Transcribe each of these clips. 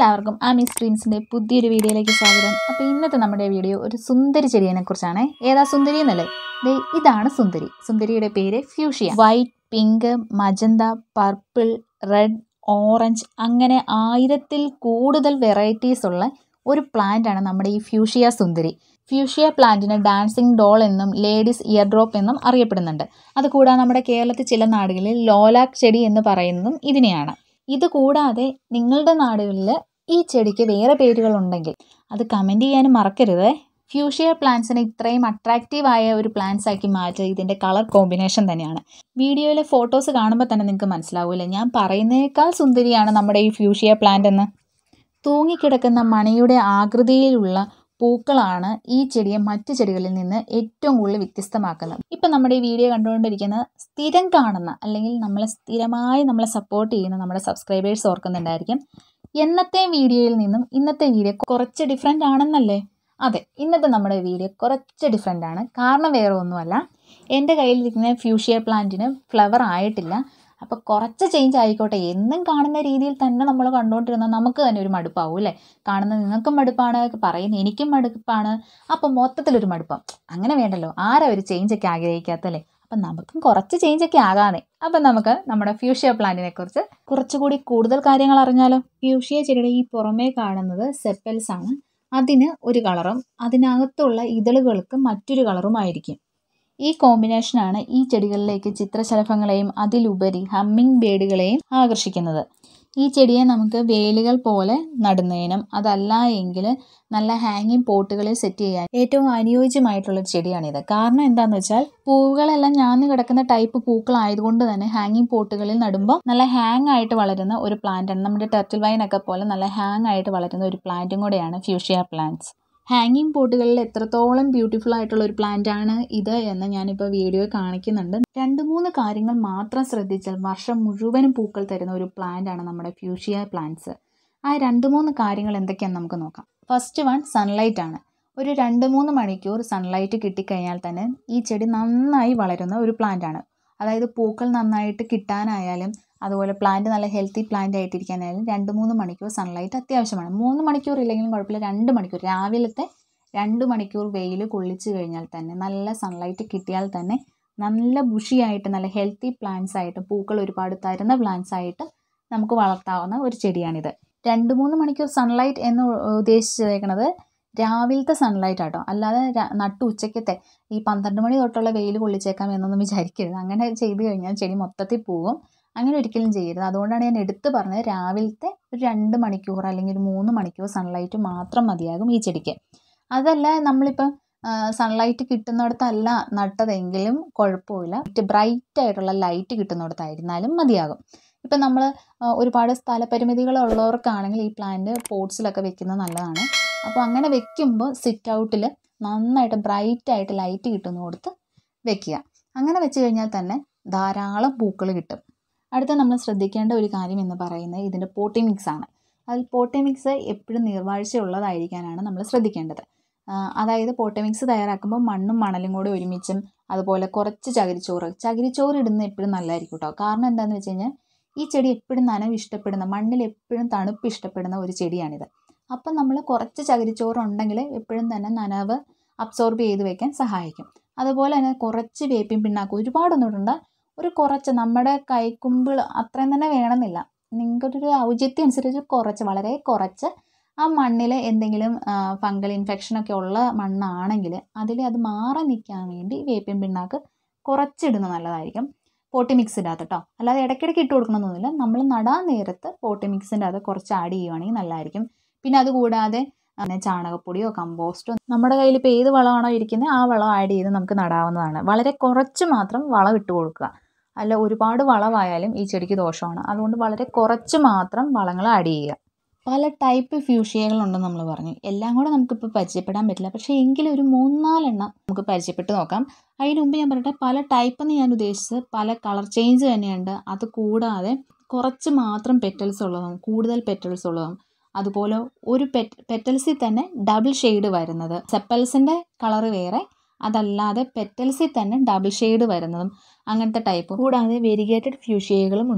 എല്ലാവർക്കും ആമീസ് ഡ്രീംസിൻ്റെ പുതിയൊരു വീഡിയോയിലേക്ക് സ്വാഗതം അപ്പോൾ ഇന്നത്തെ നമ്മുടെ വീഡിയോ ഒരു സുന്ദരി ചെടിയെ കുറിച്ചാണ് ഏതാ സുന്ദരി എന്നല്ലേ ദേ ഇതാണ് സുന്ദരി സുന്ദരിയുടെ പേര് fuchsia white pink magenta purple red orange അങ്ങനെ ആയിരത്തിൽ കൂടുതൽ വെറൈറ്റീസ് ഉള്ള ഒരു പ്ലാന്റ് ആണ് നമ്മുടെ ഈ ഫ്യൂഷിയ സുന്ദരി ഫ്യൂഷിയ പ്ലാന്റിന് ഡാൻസിങ് ഡോൾ എന്നും ലേഡീസ് ഇയർ ഡ്രോപ്പ് എന്നും അറിയപ്പെടുന്നുണ്ട് അതുകൂടാതെ നമ്മുടെ കേരളത്തിൽ ചില നാടുകളിൽ ലോലാക് ചെടി എന്ന് പറയുന്നതും ഇതിനെയാണ് ഇത് കൂടാതെ നിങ്ങളുടെ നാടുകളിൽ ഈ ചെടിക്ക് വേറെ പേരുകളുണ്ടെങ്കിൽ അത് കമൻറ്റ് ചെയ്യാനും മറക്കരുത് ഫ്യൂഷിയ പ്ലാന്റ്സിനെ ഇത്രയും അട്രാക്റ്റീവ് ആയ ഒരു പ്ലാന്റ്സ് ആക്കി മാറ്റുക ഇതിൻ്റെ കളർ കോമ്പിനേഷൻ തന്നെയാണ് വീഡിയോയിലെ ഫോട്ടോസ് കാണുമ്പോൾ തന്നെ നിങ്ങൾക്ക് മനസ്സിലാവില്ലേ ഞാൻ പറയുന്നതിനേക്കാൾ സുന്ദരിയാണ് നമ്മുടെ ഈ ഫ്യൂഷിയ പ്ലാന്റ് എന്ന് തൂങ്ങിക്കിടക്കുന്ന മണിയുടെ ആകൃതിയിലുള്ള പൂക്കളാണ് ഈ ചെടിയെ മറ്റു ചെടികളിൽ നിന്ന് ഏറ്റവും കൂടുതൽ വ്യത്യസ്തമാക്കുന്നത് ഇപ്പം നമ്മുടെ ഈ വീഡിയോ കണ്ടുകൊണ്ടിരിക്കുന്ന സ്ഥിരം കാണുന്ന അല്ലെങ്കിൽ നമ്മളെ സ്ഥിരമായി നമ്മളെ സപ്പോർട്ട് ചെയ്യുന്ന നമ്മുടെ സബ്സ്ക്രൈബേഴ്സ് ഓർക്കുന്നുണ്ടായിരിക്കും എന്നത്തെ വീഡിയോയിൽ നിന്നും ഇന്നത്തെ വീഡിയോ കുറച്ച് ഡിഫറെൻ്റ് ആണെന്നല്ലേ അതെ ഇന്നത്തെ നമ്മുടെ വീഡിയോ കുറച്ച് ഡിഫറെൻ്റ് ആണ് കാരണം വേറെ ഒന്നുമല്ല എൻ്റെ കയ്യിലിരിക്കുന്ന ഫ്യൂഷിയ പ്ലാന്റിന് ഫ്ലവർ ആയിട്ടില്ല അപ്പോൾ കുറച്ച് ചേഞ്ച് ആയിക്കോട്ടെ എന്നും കാണുന്ന രീതിയിൽ തന്നെ നമ്മൾ കണ്ടുകൊണ്ടിരുന്നാൽ നമുക്ക് തന്നെ ഒരു മടുപ്പാവും അല്ലേ കാണുന്ന നിങ്ങൾക്കും മടുപ്പാണ് പറയുന്ന എനിക്കും മടുപ്പാണ് അപ്പം മൊത്തത്തിലൊരു മടുപ്പം അങ്ങനെ വേണ്ടല്ലോ ആരാ ഒരു ചേഞ്ചൊക്കെ ആഗ്രഹിക്കാത്തല്ലേ അപ്പം നമുക്കും കുറച്ച് ചേഞ്ചൊക്കെ ആകാതെ അപ്പം നമുക്ക് നമ്മുടെ ഫ്യൂഷ്യ പ്ലാന്റിനെ കുറിച്ച് കുറച്ചുകൂടി കൂടുതൽ കാര്യങ്ങൾ അറിഞ്ഞാലോ ഫ്യൂഷ്യ ചെടിയുടെ ഈ പുറമേ കാണുന്നത് സെപ്പൽസ് ആണ് അതിന് ഒരു കളറും അതിനകത്തുള്ള ഇതളുകൾക്ക് മറ്റൊരു കളറുമായിരിക്കും ഈ കോമ്പിനേഷനാണ് ഈ ചെടികളിലേക്ക് ചിത്രശലഭങ്ങളെയും അതിലുപരി ഹമ്മിങ് ബേഡുകളെയും ആകർഷിക്കുന്നത് ഈ ചെടിയെ നമുക്ക് വേലുകൾ പോലെ നടുന്നതിനും അതല്ല എങ്കിൽ നല്ല ഹാങ്ങിങ് പോട്ടുകളിൽ സെറ്റ് ചെയ്യാൻ ഏറ്റവും അനുയോജ്യമായിട്ടുള്ള ഒരു ചെടിയാണിത് കാരണം എന്താണെന്ന് വെച്ചാൽ പൂവുകളെല്ലാം ഞാന്ന് കിടക്കുന്ന ടൈപ്പ് പൂക്കളായതുകൊണ്ട് തന്നെ ഹാങ്ങിങ് പോട്ടുകളിൽ നടുമ്പോൾ നല്ല ഹാങ് ആയിട്ട് വളരുന്ന ഒരു പ്ലാന്റാണ് നമ്മുടെ ടെർട്ടിൽ വൈനൊക്കെ പോലെ നല്ല ഹാങ് ആയിട്ട് വളരുന്ന ഒരു പ്ലാന്റും കൂടെയാണ് ഫ്യൂഷ്യ പ്ലാന്റ്സ് ഹാങ്ങിങ് പോട്ടുകളിൽ എത്രത്തോളം ബ്യൂട്ടിഫുൾ ആയിട്ടുള്ള ഒരു പ്ലാന്റ് ആണ് ഇത് എന്ന് ഞാനിപ്പോൾ വീഡിയോ കാണിക്കുന്നുണ്ട് രണ്ട് മൂന്ന് കാര്യങ്ങൾ മാത്രം ശ്രദ്ധിച്ചാൽ വർഷം മുഴുവനും പൂക്കൾ തരുന്ന ഒരു പ്ലാന്റ് ആണ് നമ്മുടെ ഫ്യൂഷിയ പ്ലാന്റ്സ് ആ രണ്ട് മൂന്ന് കാര്യങ്ങൾ എന്തൊക്കെയാണെന്ന് നമുക്ക് നോക്കാം ഫസ്റ്റ് വൺ സൺലൈറ്റ് ആണ് ഒരു രണ്ട് മൂന്ന് മണിക്കൂർ സൺലൈറ്റ് കിട്ടിക്കഴിഞ്ഞാൽ തന്നെ ഈ ചെടി നന്നായി വളരുന്ന ഒരു പ്ലാന്റ് ആണ് അതായത് പൂക്കൾ നന്നായിട്ട് കിട്ടാനായാലും അതുപോലെ പ്ലാന്റ് നല്ല ഹെൽത്തി പ്ലാന്റ് ആയിട്ടിരിക്കാനായാലും രണ്ട് മൂന്ന് മണിക്കൂർ സൺലൈറ്റ് അത്യാവശ്യമാണ് മൂന്ന് മണിക്കൂർ ഇല്ലെങ്കിലും കുഴപ്പമില്ല രണ്ട് മണിക്കൂർ രാവിലത്തെ രണ്ട് മണിക്കൂർ വെയിൽ കൊള്ളിച്ച് കഴിഞ്ഞാൽ തന്നെ നല്ല സൺലൈറ്റ് കിട്ടിയാൽ തന്നെ നല്ല ബുഷിയായിട്ട് നല്ല ഹെൽത്തി പ്ലാന്റ്സ് ആയിട്ട് പൂക്കൾ ഒരുപാട് തരുന്ന പ്ലാന്റ്സ് ആയിട്ട് നമുക്ക് വളർത്താവുന്ന ഒരു ചെടിയാണിത് രണ്ട് മൂന്ന് മണിക്കൂർ സൺലൈറ്റ് എന്ന് ഉദ്ദേശിച്ചേക്കുന്നത് രാവിലത്തെ സൺലൈറ്റ് ആട്ടോ അല്ലാതെ നട്ടു ഉച്ചക്കത്തെ ഈ പന്ത്രണ്ട് മണി തൊട്ടുള്ള വെയിൽ കൊള്ളിച്ചേക്കാം എന്നൊന്നും വിചാരിക്കരുത് അങ്ങനെ ചെയ്ത് കഴിഞ്ഞാൽ ചെടി മൊത്തത്തിൽ പോകും അങ്ങനെ ഒരിക്കലും ചെയ്യരുത് അതുകൊണ്ടാണ് ഞാൻ എടുത്തു പറഞ്ഞത് രാവിലത്തെ ഒരു രണ്ട് മണിക്കൂർ അല്ലെങ്കിൽ ഒരു മൂന്ന് മണിക്കൂർ സൺലൈറ്റ് മാത്രം മതിയാകും ഈ ചെടിക്ക് അതല്ല നമ്മളിപ്പം സൺലൈറ്റ് കിട്ടുന്നിടത്തല്ല നട്ടതെങ്കിലും കുഴപ്പമില്ല ബ്രൈറ്റ് ആയിട്ടുള്ള ലൈറ്റ് കിട്ടുന്നിടത്തായിരുന്നാലും മതിയാകും ഇപ്പം നമ്മൾ ഒരുപാട് സ്ഥലപരിമിതികളുള്ളവർക്കാണെങ്കിൽ ഈ പ്ലാന്റ് പോട്ട്സിലൊക്കെ വെക്കുന്നത് നല്ലതാണ് അപ്പോൾ അങ്ങനെ വെക്കുമ്പോൾ സിറ്റ് ഔട്ടിൽ നന്നായിട്ട് ബ്രൈറ്റ് ആയിട്ട് ലൈറ്റ് കിട്ടുന്ന കൊടുത്ത് വെക്കുക അങ്ങനെ വെച്ച് കഴിഞ്ഞാൽ തന്നെ ധാരാളം പൂക്കൾ കിട്ടും അടുത്ത നമ്മൾ ശ്രദ്ധിക്കേണ്ട ഒരു കാര്യം എന്ന് പറയുന്നത് ഇതിൻ്റെ പോട്ടി മിക്സ് ആണ് അതിൽ പോട്ടി മിക്സ് എപ്പോഴും നീർവാഴ്ച ഉള്ളതായിരിക്കാനാണ് നമ്മൾ ശ്രദ്ധിക്കേണ്ടത് അതായത് പോട്ടി മിക്സ് തയ്യാറാക്കുമ്പോൾ മണ്ണും മണലും കൂടി ഒരുമിച്ചും അതുപോലെ കുറച്ച് ചകിരിച്ചോറ് ചകിരിച്ചോറ് ഇടുന്നത് എപ്പോഴും നല്ലതായിരിക്കും കേട്ടോ കാരണം എന്താണെന്ന് വെച്ച് കഴിഞ്ഞാൽ ഈ ചെടി എപ്പോഴും നനവ് ഇഷ്ടപ്പെടുന്ന മണ്ണിൽ എപ്പോഴും തണുപ്പ് ഇഷ്ടപ്പെടുന്ന ഒരു ചെടിയാണിത് അപ്പം നമ്മൾ കുറച്ച് ചകിരിച്ചോറ് ഉണ്ടെങ്കിൽ എപ്പോഴും തന്നെ നനവ് അബ്സോർബ് ചെയ്ത് വെക്കാൻ സഹായിക്കും അതുപോലെ തന്നെ കുറച്ച് വേപ്പിൻ പിണ്ണാക്ക് ഒരുപാടൊന്നും ഇടണ്ട ഒരു കുറച്ച് നമ്മുടെ കൈക്കുമ്പിൾ അത്രയും തന്നെ വേണമെന്നില്ല നിങ്ങൾക്കൊരു ഔചിത്യം അനുസരിച്ച് കുറച്ച് വളരെ കുറച്ച് ആ മണ്ണിൽ എന്തെങ്കിലും ഫംഗൽ ഇൻഫെക്ഷനൊക്കെ ഉള്ള മണ്ണാണെങ്കിൽ അതിൽ അത് മാറി നിൽക്കാൻ വേണ്ടി വേപ്പിൻ പിണ്ണാക്ക് കുറച്ചിടുന്നത് നല്ലതായിരിക്കും പോട്ടി മിക്സ് ഇടാത്ത കേട്ടോ അല്ലാതെ ഇടയ്ക്കിടയ്ക്ക് ഇട്ട് കൊടുക്കണമെന്നൊന്നുമില്ല നമ്മൾ നടാൻ നേരത്ത് പോട്ടി മിക്സിൻ്റെ അത് കുറച്ച് ആഡ് ചെയ്യുവാണെങ്കിൽ നല്ലതായിരിക്കും പിന്നെ അതുകൂടാതെ അങ്ങനെ ചാണകപ്പൊടിയോ കമ്പോസ്റ്റോ നമ്മുടെ കയ്യിൽ ഇപ്പോൾ ഏത് വളമാണോ ഇരിക്കുന്നത് ആ വളം ആഡ് ചെയ്ത് നമുക്ക് നടാവുന്നതാണ് വളരെ കുറച്ച് മാത്രം വളം ഇട്ട് കൊടുക്കുക അല്ല ഒരുപാട് വളമായാലും ഈ ചെടിക്ക് ദോഷമാണ് അതുകൊണ്ട് വളരെ കുറച്ച് മാത്രം വളങ്ങൾ ആഡ് ചെയ്യുക പല ടൈപ്പ് ഫ്യൂഷിയകളുണ്ടെന്ന് നമ്മൾ പറഞ്ഞു എല്ലാം കൂടെ നമുക്കിപ്പോൾ പരിചയപ്പെടാൻ പറ്റില്ല പക്ഷേ എങ്കിലും ഒരു മൂന്നാലെണ്ണം നമുക്ക് പരിചയപ്പെട്ട് നോക്കാം അതിന് മുമ്പ് ഞാൻ പറയട്ടെ പല ടൈപ്പ് എന്ന് ഞാൻ ഉദ്ദേശിച്ചത് പല കളർ ചേഞ്ച് തന്നെയുണ്ട് അത് കൂടാതെ കുറച്ച് മാത്രം പെറ്റൽസ് ഉള്ളതും കൂടുതൽ പെറ്റൽസ് ഉള്ളതും അതുപോലെ ഒരു പെറ്റ് പെറ്റൽസിൽ തന്നെ ഡബിൾ ഷെയ്ഡ് വരുന്നത് സെപ്പൽസിൻ്റെ കളറ് വേറെ അതല്ലാതെ പെറ്റൽസിൽ തന്നെ ഡബിൾ ഷെയ്ഡ് വരുന്നതും അങ്ങനത്തെ ടൈപ്പ് കൂടാതെ വെരിഗേറ്റഡ് ഫ്യൂഷിയകളും ഉണ്ട്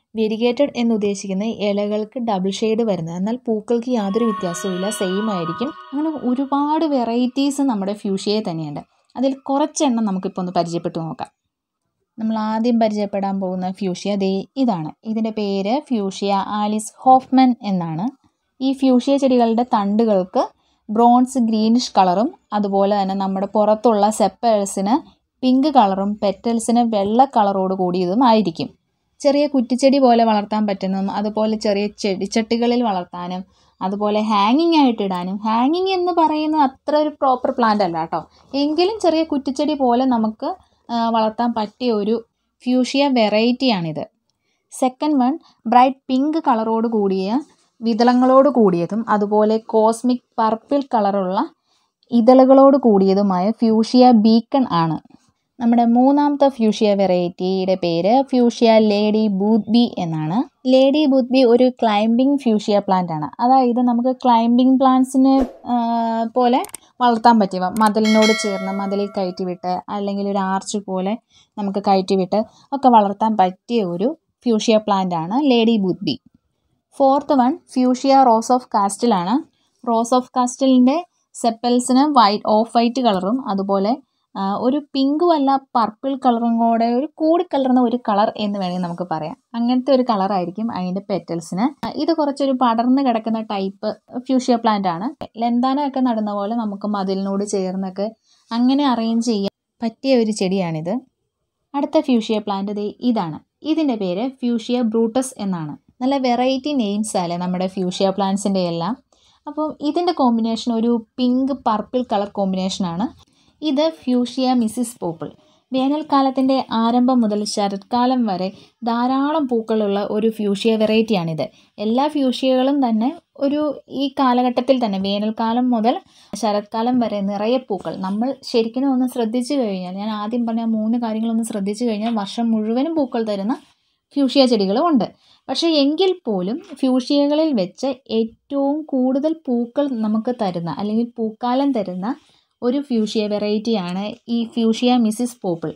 വെരിഗേറ്റഡ് എന്ന് ഉദ്ദേശിക്കുന്നത് ഇലകൾക്ക് ഡബിൾ ഷെയ്ഡ് വരുന്നത് എന്നാൽ പൂക്കൾക്ക് യാതൊരു വ്യത്യാസവുമില്ല സെയിം ആയിരിക്കും അങ്ങനെ ഒരുപാട് വെറൈറ്റീസ് നമ്മുടെ ഫ്യൂഷ്യയെ തന്നെയുണ്ട് അതിൽ കുറച്ചെണ്ണം നമുക്കിപ്പോൾ ഒന്ന് പരിചയപ്പെട്ടു നോക്കാം നമ്മൾ ആദ്യം പരിചയപ്പെടാൻ പോകുന്ന ഫ്യൂഷ്യ ദേ ഇതാണ് ഇതിൻ്റെ പേര് ഫ്യൂഷ്യ ആലിസ് ഹോഫ്മൻ എന്നാണ് ഈ ഫ്യൂഷ്യ ചെടികളുടെ തണ്ടുകൾക്ക് ബ്രോൺസ് ഗ്രീനിഷ് കളറും അതുപോലെ തന്നെ നമ്മുടെ പുറത്തുള്ള സെപ്പേഴ്സിന് പിങ്ക് കളറും പെറ്റൽസിന് വെള്ള കളറോട് കൂടിയതും ആയിരിക്കും ചെറിയ കുറ്റിച്ചെടി പോലെ വളർത്താൻ പറ്റുന്നതും അതുപോലെ ചെറിയ ചെടിച്ചട്ടികളിൽ വളർത്താനും അതുപോലെ ഹാങ്ങിങ് ആയിട്ട് ഇടാനും ഹാങ്ങിങ് എന്ന് പറയുന്നത് അത്ര ഒരു പ്രോപ്പർ പ്ലാന്റ് അല്ല കേട്ടോ എങ്കിലും ചെറിയ കുറ്റിച്ചെടി പോലെ നമുക്ക് വളർത്താൻ പറ്റിയ ഒരു ഫ്യൂഷ്യ വെറൈറ്റിയാണിത് സെക്കൻഡ് വൺ ബ്രൈറ്റ് പിങ്ക് കളറോട് കൂടിയ വിതളങ്ങളോട് കൂടിയതും അതുപോലെ കോസ്മിക് പർപ്പിൾ കളറുള്ള ഇതളുകളോട് കൂടിയതുമായ ഫ്യൂഷ്യ ബീക്കൺ ആണ് നമ്മുടെ മൂന്നാമത്തെ ഫ്യൂഷ്യ വെറൈറ്റിയുടെ പേര് ഫ്യൂഷ്യ ലേഡി ബൂത്ത്ബി എന്നാണ് ലേഡി ബൂത്ത്ബി ഒരു ക്ലൈംബിംഗ് ഫ്യൂഷ്യ പ്ലാന്റ് ആണ് അതായത് നമുക്ക് ക്ലൈംബിംഗ് പ്ലാന്റ്സിന് പോലെ വളർത്താൻ പറ്റിയവ മതിലിനോട് ചേർന്ന് മതിലിൽ കയറ്റിവിട്ട് അല്ലെങ്കിൽ ഒരു ആർച്ച് പോലെ നമുക്ക് കയറ്റിവിട്ട് ഒക്കെ വളർത്താൻ പറ്റിയ ഒരു ഫ്യൂഷ്യ പ്ലാന്റ് ആണ് Lady Boothby fourth one fuchsia Rose of കാസ്റ്റിലാണ് റോസ് ഓഫ് കാസ്റ്റലിൻ്റെ സെപ്പൽസിന് വൈറ്റ് ഓഫ് വൈറ്റ് കളറും അതുപോലെ ഒരു പിങ്കും അല്ല പർപ്പിൾ കളറും കൂടെ ഒരു കൂടിക്കലർന്ന ഒരു കളർ എന്ന് വേണമെങ്കിൽ നമുക്ക് പറയാം അങ്ങനത്തെ ഒരു കളറായിരിക്കും അതിൻ്റെ പെറ്റൽസിന് ഇത് കുറച്ചൊരു പടർന്ന് കിടക്കുന്ന ടൈപ്പ് ഫ്യൂഷ്യ പ്ലാന്റ് ആണ് ലെന്താനൊക്കെ നടുന്ന പോലെ നമുക്ക് മതിലിനോട് ചേർന്നൊക്കെ അങ്ങനെ അറേഞ്ച് ചെയ്യാൻ പറ്റിയ ഒരു ചെടിയാണിത് അടുത്ത ഫ്യൂഷ്യ പ്ലാന്റ് ദേ ഇതാണ് ഇതിൻ്റെ പേര് ഫ്യൂഷ്യ ബ്രൂട്ടസ് എന്നാണ് നല്ല വെറൈറ്റി നെയിംസ് അല്ലേ നമ്മുടെ ഫ്യൂഷ്യ പ്ലാന്റ്സിൻ്റെ എല്ലാം അപ്പോൾ ഇതിൻ്റെ കോമ്പിനേഷൻ ഒരു പിങ്ക് പർപ്പിൾ കളർ കോമ്പിനേഷനാണ് ഇത് ഫ്യൂഷ്യ മിസിസ് പോപ്പിൾ വേനൽക്കാലത്തിൻ്റെ ആരംഭം മുതൽ ശരത്കാലം വരെ ധാരാളം പൂക്കളുള്ള ഒരു ഫ്യൂഷ്യ വെറൈറ്റിയാണിത് എല്ലാ ഫ്യൂഷ്യകളും തന്നെ ഒരു ഈ കാലഘട്ടത്തിൽ തന്നെ വേനൽക്കാലം മുതൽ ശരത്കാലം വരെ നിറയെ പൂക്കൾ നമ്മൾ ശരിക്കും ഒന്ന് ശ്രദ്ധിച്ചു കഴിഞ്ഞാൽ ഞാൻ ആദ്യം പറഞ്ഞ മൂന്ന് കാര്യങ്ങളൊന്ന് ശ്രദ്ധിച്ചു കഴിഞ്ഞാൽ വർഷം മുഴുവനും പൂക്കൾ തരുന്ന ഫ്യൂഷ്യ ചെടികളും ഉണ്ട് പക്ഷേ എങ്കിൽ പോലും ഫ്യൂഷ്യകളിൽ വെച്ച് ഏറ്റവും കൂടുതൽ പൂക്കൾ നമുക്ക് തരുന്ന അല്ലെങ്കിൽ പൂക്കാലം തരുന്ന ഒരു ഫ്യൂഷ്യ വെറൈറ്റിയാണ് ഈ ഫ്യൂഷ്യ മിസിസ് പോപ്പിൾ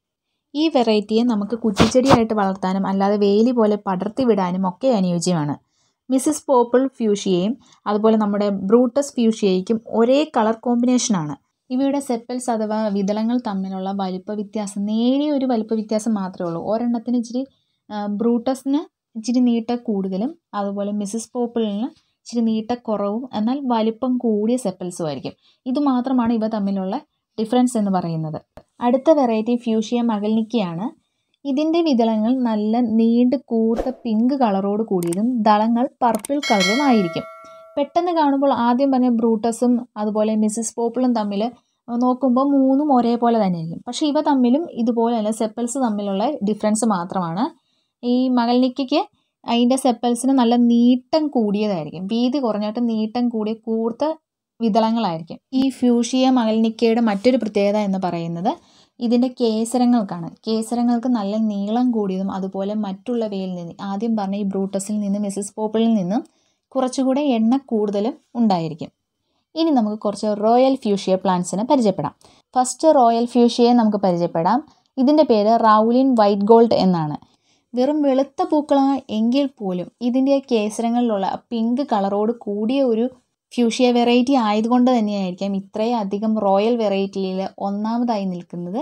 ഈ വെറൈറ്റിയെ നമുക്ക് കുറ്റിച്ചെടിയായിട്ട് വളർത്താനും അല്ലാതെ വേലി പോലെ പടർത്തി വിടാനും ഒക്കെ അനുയോജ്യമാണ് മിസിസ് പോപ്പിൾ ഫ്യൂഷ്യയും അതുപോലെ നമ്മുടെ ബ്രൂട്ടസ് ഫ്യൂഷ്യയ്ക്കും ഒരേ കളർ കോമ്പിനേഷനാണ് ഇവയുടെ സെപ്പൽസ് അഥവാ വിതളങ്ങൾ തമ്മിലുള്ള വലിപ്പ വ്യത്യാസം നേരിയ ഒരു വലിപ്പ വ്യത്യാസം മാത്രമേ ഉള്ളൂ ഒരെണ്ണത്തിന് ഇച്ചിരി ബ്രൂട്ടസിന് ഇച്ചിരി നീട്ട കൂടുതലും അതുപോലെ മിസിസ് പോപ്പിളിന് ഇച്ചിരി നീട്ടക്കുറവും എന്നാൽ വലിപ്പം കൂടിയ സെപ്പൽസും ആയിരിക്കും ഇത് മാത്രമാണ് ഇവ തമ്മിലുള്ള ഡിഫറൻസ് എന്ന് പറയുന്നത് അടുത്ത വെറൈറ്റി ഫ്യൂഷ്യ മകൽനിക്കയാണ് ഇതിൻ്റെ വിതളങ്ങൾ നല്ല നീണ്ട് കൂർത്ത പിങ്ക് കളറോട് കൂടിയതും ദളങ്ങൾ പർപ്പിൾ കളറും ആയിരിക്കും പെട്ടെന്ന് കാണുമ്പോൾ ആദ്യം പറഞ്ഞ ബ്രൂട്ടസും അതുപോലെ മിസ്സിസ് പോപ്പിളും തമ്മിൽ നോക്കുമ്പോൾ മൂന്നും ഒരേപോലെ തന്നെയായിരിക്കും പക്ഷേ ഇവ തമ്മിലും ഇതുപോലെ തന്നെ സെപ്പൽസ് തമ്മിലുള്ള ഡിഫറൻസ് മാത്രമാണ് ഈ മകൽനിക്കയ്ക്ക് അതിൻ്റെ സെപ്പൽസിന് നല്ല നീട്ടം കൂടിയതായിരിക്കും വീതി കുറഞ്ഞിട്ട് നീട്ടം കൂടിയ കൂർത്ത വിതളങ്ങളായിരിക്കും ഈ ഫ്യൂഷിയ മകൽനിക്കയുടെ മറ്റൊരു പ്രത്യേകത എന്ന് പറയുന്നത് ഇതിൻ്റെ കേസരങ്ങൾക്കാണ് കേസരങ്ങൾക്ക് നല്ല നീളം കൂടിയതും അതുപോലെ മറ്റുള്ളവയിൽ നിന്ന് ആദ്യം പറഞ്ഞ ഈ ബ്രൂട്ടസിൽ നിന്നും മിസ്സിസ് പോപ്പിളിൽ നിന്നും കുറച്ചുകൂടെ എണ്ണ കൂടുതലും ഉണ്ടായിരിക്കും ഇനി നമുക്ക് കുറച്ച് റോയൽ ഫ്യൂഷ്യ പ്ലാന്റ്സിനെ പരിചയപ്പെടാം ഫസ്റ്റ് റോയൽ ഫ്യൂഷ്യയെ നമുക്ക് പരിചയപ്പെടാം ഇതിൻ്റെ പേര് റൗലിൻ വൈറ്റ് ഗോൾഡ് എന്നാണ് വെറും വെളുത്ത പൂക്കളാണ് എങ്കിൽ പോലും ഇതിൻ്റെ കേസരങ്ങളിലുള്ള പിങ്ക് കളറോട് കൂടിയ ഒരു ഫ്യൂഷ്യ വെറൈറ്റി ആയതുകൊണ്ട് തന്നെയായിരിക്കാം ഇത്രയും അധികം റോയൽ വെറൈറ്റിയിൽ ഒന്നാമതായി നിൽക്കുന്നത്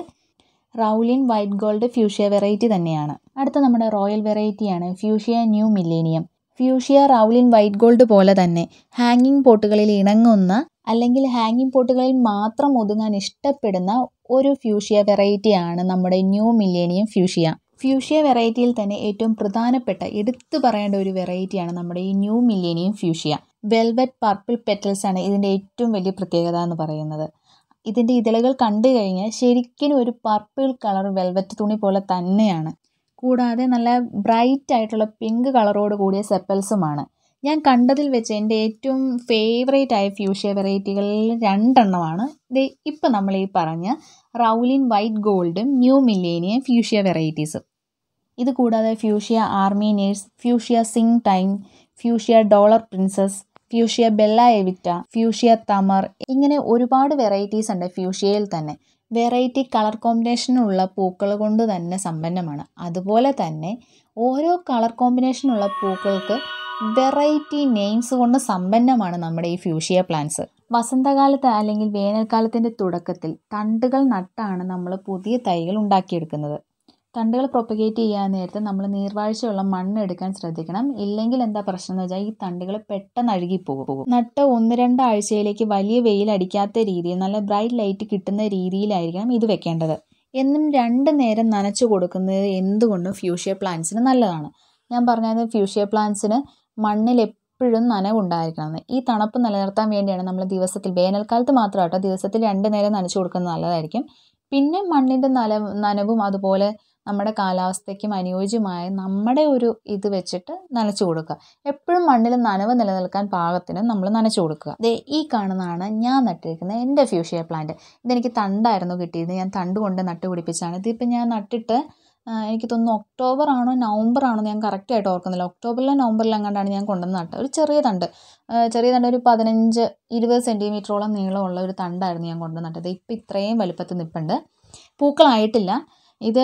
റൗലിൻ വൈറ്റ് ഗോൾഡ് ഫ്യൂഷ്യ വെറൈറ്റി തന്നെയാണ് അടുത്ത നമ്മുടെ റോയൽ വെറൈറ്റിയാണ് ഫ്യൂഷ്യ ന്യൂ മില്ലേനിയം ഫ്യൂഷ്യ റൗലിൻ വൈറ്റ് ഗോൾഡ് പോലെ തന്നെ ഹാങ്ങിങ് പോട്ടുകളിൽ ഇണങ്ങുന്ന അല്ലെങ്കിൽ ഹാങ്ങിങ് പോട്ടുകളിൽ മാത്രം ഒതുങ്ങാൻ ഇഷ്ടപ്പെടുന്ന ഒരു ഫ്യൂഷ്യ വെറൈറ്റിയാണ് നമ്മുടെ ന്യൂ മില്ലേനിയം ഫ്യൂഷ്യ ഫ്യൂഷ്യ വെറൈറ്റിയിൽ തന്നെ ഏറ്റവും പ്രധാനപ്പെട്ട എടുത്തു പറയേണ്ട ഒരു വെറൈറ്റിയാണ് നമ്മുടെ ഈ new millennium fuchsia velvet purple petals ആണ് ഇതിൻ്റെ ഏറ്റവും വലിയ പ്രത്യേകത എന്ന് പറയുന്നത് ഇതിൻ്റെ ഇതളുകൾ കണ്ടു കഴിഞ്ഞാൽ ശരിക്കും ഒരു പർപ്പിൾ കളർ വെൽവെറ്റ് തുണി പോലെ തന്നെയാണ് കൂടാതെ നല്ല ബ്രൈറ്റ് ആയിട്ടുള്ള പിങ്ക് കളറോട് കൂടിയ സെപ്പൽസുമാണ് ഞാൻ കണ്ടതിൽ വെച്ച് എൻ്റെ ഏറ്റവും ഫേവറേറ്റ് ആയ ഫ്യൂഷ്യ വെറൈറ്റികളിൽ രണ്ടെണ്ണമാണ് ഇത് ഇപ്പം നമ്മൾ ഈ പറഞ്ഞ റൗലിൻ വൈറ്റ് ഗോൾഡും ന്യൂ മില്ലേനിയം ഫ്യൂഷ്യ വെറൈറ്റീസും ഇത് കൂടാതെ fuchsia army nurse fuchsia swing time fuchsia dollar princess fuchsia Bella Evita fuchsia Thamar ഇങ്ങനെ ഒരുപാട് വെറൈറ്റീസ് ഉണ്ട് ഫ്യൂഷ്യയിൽ തന്നെ വെറൈറ്റി കളർ കോമ്പിനേഷനുള്ള പൂക്കൾ കൊണ്ട് തന്നെ സമ്പന്നമാണ് അതുപോലെ തന്നെ ഓരോ കളർ കോമ്പിനേഷനുള്ള പൂക്കൾക്ക് വെറൈറ്റി നെയിംസ് കൊണ്ട് സമ്പന്നമാണ് നമ്മുടെ ഈ ഫ്യൂഷിയ പ്ലാന്റ്സ് വസന്തകാലത്ത് അല്ലെങ്കിൽ വേനൽക്കാലത്തിൻ്റെ തുടക്കത്തിൽ തണ്ടുകൾ നട്ടാണ് നമ്മൾ പുതിയ തൈകൾ ഉണ്ടാക്കിയെടുക്കുന്നത് തണ്ടുകൾ പ്രൊപ്പഗേറ്റ് ചെയ്യാൻ നേരത്ത് നമ്മൾ നീർവാഴ്ചയുള്ള മണ്ണ് എടുക്കാൻ ശ്രദ്ധിക്കണം ഇല്ലെങ്കിൽ എന്താ പ്രശ്നം എന്ന് വെച്ചാൽ ഈ തണ്ടുകൾ പെട്ടെന്ന് അഴുകിപ്പോകും നട്ട് ഒന്ന് രണ്ട് ആഴ്ചയിലേക്ക് വലിയ വെയിൽ അടിക്കാത്ത രീതിയിൽ നല്ല ബ്രൈറ്റ് ലൈറ്റ് കിട്ടുന്ന രീതിയിലായിരിക്കണം ഇത് വെക്കേണ്ടത് എന്നും രണ്ട് നേരം നനച്ചു കൊടുക്കുന്നത് എന്തുകൊണ്ടും ഫ്യൂഷ്യ പ്ലാന്റ്സിന് നല്ലതാണ് ഞാൻ പറഞ്ഞത് ഫ്യൂഷ്യ പ്ലാന്റ്സിന് മണ്ണിൽ എപ്പോഴും നനവുണ്ടായിരിക്കണം ഈ തണുപ്പ് നിലനിർത്താൻ വേണ്ടിയാണ് നമ്മൾ ദിവസത്തിൽ വേനൽക്കാലത്ത് മാത്രമാട്ടോ ദിവസത്തിൽ രണ്ട് നേരം നനച്ചു കൊടുക്കുന്നത് നല്ലതായിരിക്കും പിന്നെ മണ്ണിൻ്റെ നന നനവും അതുപോലെ നമ്മുടെ കാലാവസ്ഥയ്ക്കും അനുയോജ്യമായ നമ്മുടെ ഒരു ഇത് വെച്ചിട്ട് നനച്ചു കൊടുക്കുക എപ്പോഴും മണ്ണിൽ നനവ് നിലനിൽക്കാൻ പാകത്തിന് നമ്മൾ നനച്ചു കൊടുക്കുക ദേ ഈ കാണുന്നതാണ് ഞാൻ നട്ടിരിക്കുന്ന എൻ്റെ ഫ്യൂഷ്യ പ്ലാന്റ് ഇതെനിക്ക് തണ്ടായിരുന്നു കിട്ടിയത് ഞാൻ തണ്ട് കൊണ്ട് നട്ട് പിടിപ്പിച്ചാണ് ഇതിപ്പോൾ ഞാൻ നട്ടിട്ട് എനിക്ക് തോന്നുന്നു ഒക്ടോബർ ആണോ നവംബർ ആണോ ഞാൻ കറക്റ്റായിട്ട് ഓർക്കുന്നില്ല ഒക്ടോബറിലോ നവംബറിലോ എങ്ങാണ്ടാണ് ഞാൻ കൊണ്ടുവന്ന് നട്ടത് ഒരു ചെറിയ തണ്ട് ചെറിയ തണ്ട് ഒരു പതിനഞ്ച് ഇരുപത് സെൻറ്റിമീറ്ററോളം നീളമുള്ള ഒരു തണ്ടായിരുന്നു ഞാൻ കൊണ്ടുവന്ന് നട്ടത് ഇപ്പം ഇത്രയും വലുപ്പത്തിൽ നിൽപ്പുണ്ട് പൂക്കളായിട്ടില്ല ഇത്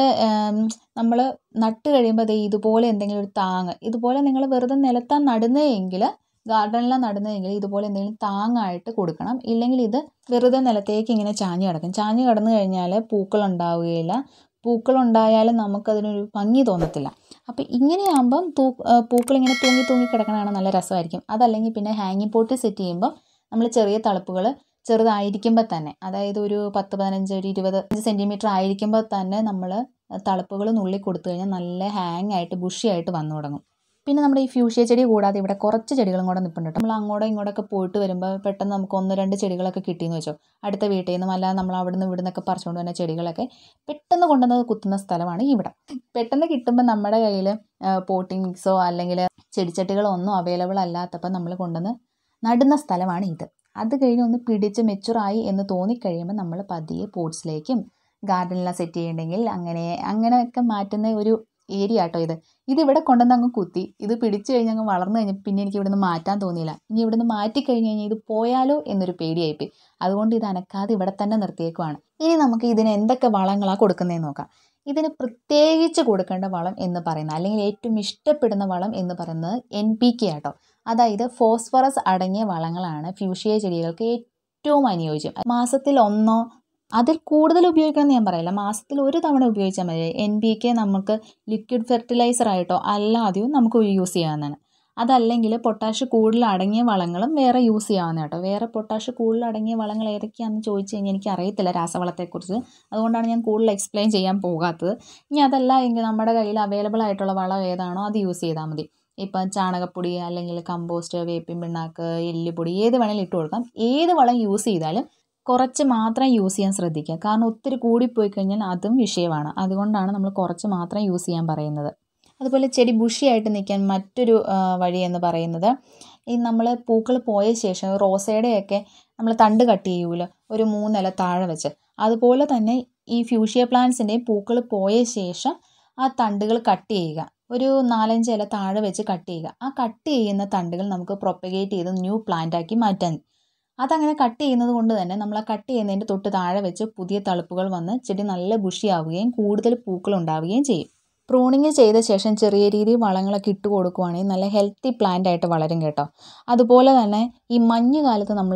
നമ്മൾ നട്ട് കഴിയുമ്പോൾ ദേ ഇതുപോലെ എന്തെങ്കിലും ഒരു താങ്ങ് ഇതുപോലെ നിങ്ങൾ വെറുതെ നിലത്താണ് നടുന്നതെങ്കിൽ ഗാർഡനിലാണ് നടുന്നതെങ്കിൽ ഇതുപോലെ എന്തെങ്കിലും താങ്ങായിട്ട് കൊടുക്കണം ഇല്ലെങ്കിൽ ഇത് വെറുതെ നിലത്തേക്ക് ഇങ്ങനെ ചാഞ്ഞ് കിടക്കും ചാഞ്ഞ് കിടന്നു കഴിഞ്ഞാൽ പൂക്കൾ ഉണ്ടാവുകയില്ല പൂക്കൾ ഉണ്ടായാലും നമുക്കതിനൊരു ഭംഗി തോന്നത്തില്ല അപ്പോൾ ഇങ്ങനെയാകുമ്പം തൂ പൂക്കളിങ്ങനെ തൂങ്ങി തൂങ്ങി കിടക്കണതാണ് നല്ല രസമായിരിക്കും അതല്ലെങ്കിൽ പിന്നെ ഹാങ്ങിങ് പോട്ട് സെറ്റ് ചെയ്യുമ്പോൾ നമ്മൾ ചെറിയ തളുപ്പുകൾ ചെറുതായിരിക്കുമ്പോൾ തന്നെ അതായത് ഒരു പത്ത് പതിനഞ്ച് ഒരു ഇരുപത് അഞ്ച് സെൻറ്റിമീറ്റർ ആയിരിക്കുമ്പോൾ തന്നെ നമ്മൾ തളുപ്പുകൾ നുള്ളി കൊടുത്തു കഴിഞ്ഞാൽ നല്ല ഹാങ് ആയിട്ട് ബുഷി ആയിട്ട് വന്നു തുടങ്ങും പിന്നെ നമ്മുടെ ഈ ഫ്യൂഷ്യ ചെടി കൂടാതെ ഇവിടെ കുറച്ച് ചെടികളും കൂടെ നിൽപ്പുണ്ട് നമ്മൾ അങ്ങോട്ടും ഇങ്ങോട്ടൊക്കെ പോയിട്ട് വരുമ്പോൾ പെട്ടെന്ന് നമുക്ക് ഒന്ന് രണ്ട് ചെടികളൊക്കെ കിട്ടിയെന്ന് വെച്ചോ അടുത്ത വീട്ടിൽ നിന്നും അല്ലാതെ നമ്മൾ അവിടെ നിന്ന് ഇവിടെ നിന്നൊക്കെ പറിച്ചുകൊണ്ട് വന്ന ചെടികളൊക്കെ പെട്ടെന്ന് കൊണ്ടുവന്ന് കുത്തുന്ന സ്ഥലമാണ് ഇവിടെ പെട്ടെന്ന് കിട്ടുമ്പോൾ നമ്മുടെ കയ്യിൽ പോട്ടിംഗ് മിക്സോ അല്ലെങ്കിൽ ചെടിച്ചട്ടികളോ ഒന്നും അവൈലബിൾ അല്ലാത്തപ്പോൾ നമ്മൾ കൊണ്ടുവന്ന് നടുന്ന സ്ഥലമാണ് ഇത് അത് കഴിഞ്ഞ് ഒന്ന് പിടിച്ച് മെച്ചുറായി എന്ന് തോന്നിക്കഴിയുമ്പോൾ നമ്മൾ പതിയെ പോട്ട്സിലേക്കും ഗാർഡനിലാണ് സെറ്റ് ചെയ്യണമെങ്കിൽ അങ്ങനെ അങ്ങനെയൊക്കെ മാറ്റുന്ന ഒരു ഏരിയ ആട്ടോ ഇത് ഇത് ഇവിടെ കൊണ്ടുവന്ന് അങ്ങ് കുത്തി ഇത് പിടിച്ചു കഴിഞ്ഞ് അങ്ങ് വളർന്നു കഴിഞ്ഞപ്പോൾ പിന്നെ എനിക്ക് ഇവിടുന്ന് മാറ്റാൻ തോന്നിയില്ല ഇനി ഇവിടുന്ന് മാറ്റി കഴിഞ്ഞ് കഴിഞ്ഞാൽ ഇത് പോയാലോ എന്നൊരു പേടിയായിപ്പോയി അതുകൊണ്ട് ഇത് അനക്കാതെ ഇവിടെ തന്നെ നിർത്തിയേക്കുവാണ് ഇനി നമുക്ക് ഇതിന് എന്തൊക്കെ വളങ്ങളാണ് കൊടുക്കുന്നതെന്ന് നോക്കാം ഇതിന് പ്രത്യേകിച്ച് കൊടുക്കേണ്ട വളം എന്ന് പറയുന്നത് അല്ലെങ്കിൽ ഏറ്റവും ഇഷ്ടപ്പെടുന്ന വളം എന്ന് പറയുന്നത് എൻ പി കെ ആട്ടോ അതായത് ഫോസ്ഫറസ് അടങ്ങിയ വളങ്ങളാണ് ഫ്യൂഷ്യ ചെടികൾക്ക് ഏറ്റവും അനുയോജ്യം മാസത്തിൽ ഒന്നോ അതിൽ കൂടുതൽ ഉപയോഗിക്കണമെന്ന് ഞാൻ പറയില്ല മാസത്തിൽ ഒരു തവണ ഉപയോഗിച്ചാൽ മതി എൻ പി കെ നമുക്ക് ലിക്വിഡ് ഫെർട്ടിലൈസർ ആയിട്ടോ അല്ലാതെയോ നമുക്ക് യൂസ് ചെയ്യാവുന്നതാണ് അതല്ലെങ്കിൽ പൊട്ടാഷ് കൂടുതൽ അടങ്ങിയ വളങ്ങളും വേറെ യൂസ് ചെയ്യാവുന്ന കേട്ടോ വേറെ പൊട്ടാഷ് കൂടുതൽ അടങ്ങിയ വളങ്ങൾ ഏതൊക്കെയാണെന്ന് ചോദിച്ചു കഴിഞ്ഞാൽ എനിക്ക് അറിയത്തില്ല രാസവളത്തെക്കുറിച്ച് അതുകൊണ്ടാണ് ഞാൻ കൂടുതൽ എക്സ്പ്ലെയിൻ ചെയ്യാൻ പോകാത്തത് ഇനി അതല്ല എങ്കിൽ നമ്മുടെ കയ്യിൽ അവൈലബിൾ ആയിട്ടുള്ള വളം ഏതാണോ അത് യൂസ് ചെയ്താൽ മതി ഇപ്പം ചാണകപ്പൊടി അല്ലെങ്കിൽ കമ്പോസ്റ്റ് വേപ്പിൻ പിണ്ണാക്ക് എല്ലുപൊടി ഏത് വേണമെങ്കിലും ഇട്ട് കൊടുക്കാം ഏത് വളം യൂസ് ചെയ്താലും കുറച്ച് മാത്രം യൂസ് ചെയ്യാൻ ശ്രദ്ധിക്കുക കാരണം ഒത്തിരി കൂടിപ്പോയി കഴിഞ്ഞാൽ അതും വിഷയമാണ് അതുകൊണ്ടാണ് നമ്മൾ കുറച്ച് മാത്രം യൂസ് ചെയ്യാൻ പറയുന്നത് അതുപോലെ ചെടി ബുഷിയായിട്ട് നിൽക്കാൻ മറ്റൊരു വഴി എന്ന് പറയുന്നത് ഈ നമ്മൾ പൂക്കൾ പോയ ശേഷം റോസയുടെയൊക്കെ നമ്മൾ തണ്ട് കട്ട് ചെയ്യുമല്ലോ ഒരു മൂന്നില താഴെ വെച്ച് അതുപോലെ തന്നെ ഈ ഫ്യൂഷ്യ പ്ലാന്റ്സിൻ്റെ പൂക്കൾ പോയ ശേഷം ആ തണ്ടുകൾ കട്ട് ചെയ്യുക ഒരു നാലഞ്ച് ഇല താഴെ വെച്ച് കട്ട് ചെയ്യുക ആ കട്ട് ചെയ്യുന്ന തണ്ടുകൾ നമുക്ക് പ്രൊപ്പഗേറ്റ് ചെയ്ത് ന്യൂ പ്ലാന്റ് ആക്കി മാറ്റാൻ അതങ്ങനെ കട്ട് ചെയ്യുന്നത് കൊണ്ട് തന്നെ നമ്മൾ ആ കട്ട് ചെയ്യുന്നതിൻ്റെ തൊട്ട് താഴെ വെച്ച് പുതിയ തളുപ്പുകൾ വന്ന് ചെടി നല്ല ബുഷിയാവുകയും കൂടുതൽ പൂക്കൾ ഉണ്ടാവുകയും ചെയ്യും പ്രൂണിങ് ചെയ്ത ശേഷം ചെറിയ രീതിയിൽ വളങ്ങളൊക്കെ ഇട്ട് കൊടുക്കുവാണെങ്കിൽ നല്ല ഹെൽത്തി പ്ലാന്റ് ആയിട്ട് വളരും കേട്ടോ അതുപോലെ തന്നെ ഈ മഞ്ഞ് കാലത്ത് നമ്മൾ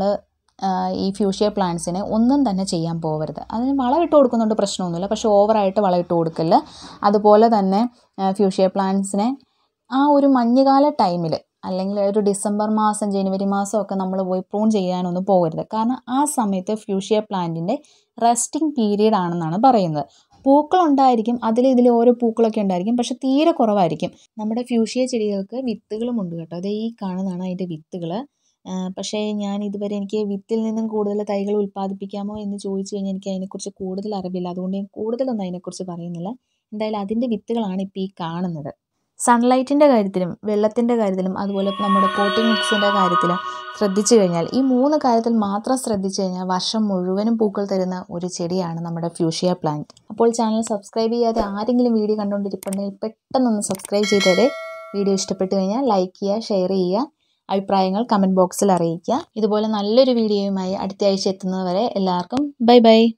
ഈ ഫ്യൂഷ്യ പ്ലാന്റ്സിനെ ഒന്നും തന്നെ ചെയ്യാൻ പോകരുത് അതിന് വളം ഇട്ട് കൊടുക്കുന്നുണ്ട് പ്രശ്നമൊന്നുമില്ല പക്ഷേ ഓവറായിട്ട് വളം ഇട്ട് കൊടുക്കില്ല അതുപോലെ തന്നെ ഫ്യൂഷ്യ പ്ലാന്റ്സിനെ ആ ഒരു മഞ്ഞുകാല ടൈമിൽ അല്ലെങ്കിൽ ഒരു ഡിസംബർ മാസം ജനുവരി മാസമൊക്കെ നമ്മൾ പോയി പ്രൂൺ ചെയ്യാനൊന്നും പോകരുത് കാരണം ആ സമയത്ത് ഫ്യൂഷ്യ പ്ലാന്റിൻ്റെ റെസ്റ്റിംഗ് പീരീഡ് ആണെന്നാണ് പറയുന്നത് പൂക്കളുണ്ടായിരിക്കും അതിൽ ഇതിൽ ഓരോ പൂക്കളൊക്കെ ഉണ്ടായിരിക്കും പക്ഷെ തീരെ കുറവായിരിക്കും നമ്മുടെ ഫ്യൂഷ്യ ചെടികൾക്ക് വിത്തുകളുമുണ്ട് കേട്ടോ അത് ഈ കാണുന്നതാണ് അതിൻ്റെ വിത്തുകൾ പക്ഷേ ഞാൻ ഇതുവരെ എനിക്ക് വിത്തിൽ നിന്നും കൂടുതൽ തൈകൾ ഉൽപ്പാദിപ്പിക്കാമോ എന്ന് ചോദിച്ചു കഴിഞ്ഞാൽ എനിക്ക് അതിനെക്കുറിച്ച് കൂടുതൽ അറിവില്ല അതുകൊണ്ട് ഞാൻ കൂടുതലൊന്നും അതിനെക്കുറിച്ച് പറയുന്നില്ല എന്തായാലും അതിൻ്റെ വിത്തുകളാണ് ഇപ്പോൾ ഈ കാണുന്നത് സൺലൈറ്റിൻ്റെ കാര്യത്തിലും വെള്ളത്തിൻ്റെ കാര്യത്തിലും അതുപോലെ നമ്മുടെ പോട്ടിംഗ് മിക്സിൻ്റെ കാര്യത്തിലും ശ്രദ്ധിച്ചു കഴിഞ്ഞാൽ ഈ മൂന്ന് കാര്യത്തിൽ മാത്രം ശ്രദ്ധിച്ചു കഴിഞ്ഞാൽ വർഷം മുഴുവനും പൂക്കൾ തരുന്ന ഒരു ചെടിയാണ് നമ്മുടെ ഫ്യൂഷ്യ പ്ലാന്റ് അപ്പോൾ ചാനൽ സബ്സ്ക്രൈബ് ചെയ്യാതെ ആരെങ്കിലും വീഡിയോ കണ്ടുകൊണ്ടിരിപ്പുണ്ടെങ്കിൽ പെട്ടെന്നൊന്ന് സബ്സ്ക്രൈബ് ചെയ്തേരെ വീഡിയോ ഇഷ്ടപ്പെട്ടു കഴിഞ്ഞാൽ ലൈക്ക് ചെയ്യുക ഷെയർ ചെയ്യുക അഭിപ്രായങ്ങൾ കമൻറ്റ് ബോക്സിൽ അറിയിക്കുക ഇതുപോലെ നല്ലൊരു വീഡിയോയുമായി അടുത്ത ആഴ്ച എത്തുന്നതുവരെ എല്ലാവർക്കും ബൈ ബൈ